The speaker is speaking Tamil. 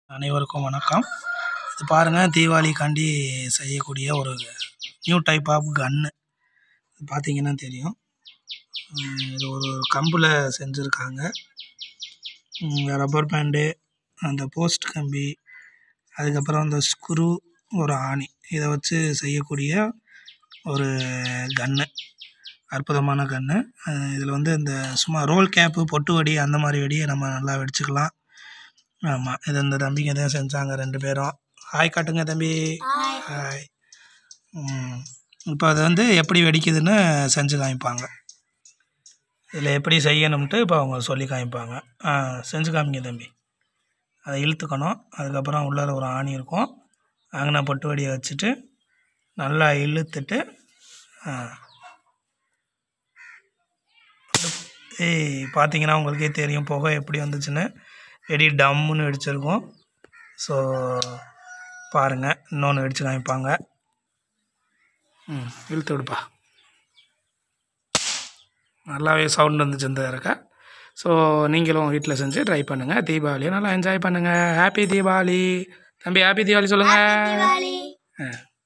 அனைவருக்கும் வணக்கம் இது பாருங்கள் தீபாவளிக்காண்டி செய்யக்கூடிய ஒரு நியூ டைப் ஆஃப் கன்னு பார்த்தீங்கன்னா தெரியும் உம் இது ஒரு கம்பில் செஞ்சுருக்காங்க ரப்பர் பேண்டு அந்த போஸ்ட் கம்பி அதுக்கப்புறம் அந்த ஸ்க்ரூ ஒரு ஆணி இதை வச்சு செய்யக்கூடிய ஒரு கன்னு அற்புதமான கன்னு இதில் வந்து இந்த சும்மா ரோல் கேப்பு பொட்டு வெடி அந்த மாதிரி வெடியை நம்ம நல்லா வெடிச்சுக்கலாம் ஆமாம் இது இந்த தம்பிங்க தான் செஞ்சாங்க ரெண்டு பேரும் ஹாய் காட்டுங்க தம்பி ஹாய் ம் இப்போ அது வந்து எப்படி வெடிக்குதுன்னு செஞ்சு காமிப்பாங்க இதில் எப்படி செய்யணும்ட்டு இப்போ அவங்க சொல்லி காமிப்பாங்க ஆ செஞ்சு காமிங்க தம்பி அதை இழுத்துக்கணும் அதுக்கப்புறம் உள்ளார ஒரு ஆணி இருக்கும் அங்கன பொட்டு வெடியை வச்சுட்டு நல்லா இழுத்துட்டு ஆ ஏய் பார்த்தீங்கன்னா உங்களுக்கே தெரியும் புகை எப்படி வந்துச்சுன்னு வெடி டம்முன்னு வெடிச்சிருக்கும் ஸோ பாருங்கள் இன்னொன்று வெடிச்சு காமிப்பாங்க ம் இழுத்து விடுப்பா நல்லாவே சவுண்ட் வந்துச்சு இந்த இருக்க ஸோ நீங்களும் வீட்டில் செஞ்சு ட்ரை பண்ணுங்கள் தீபாவளியை நல்லா என்ஜாய் பண்ணுங்கள் ஹாப்பி தீபாவளி தம்பி ஹாப்பி தீபாவளி சொல்லுங்கள் தீபாவளி ஆ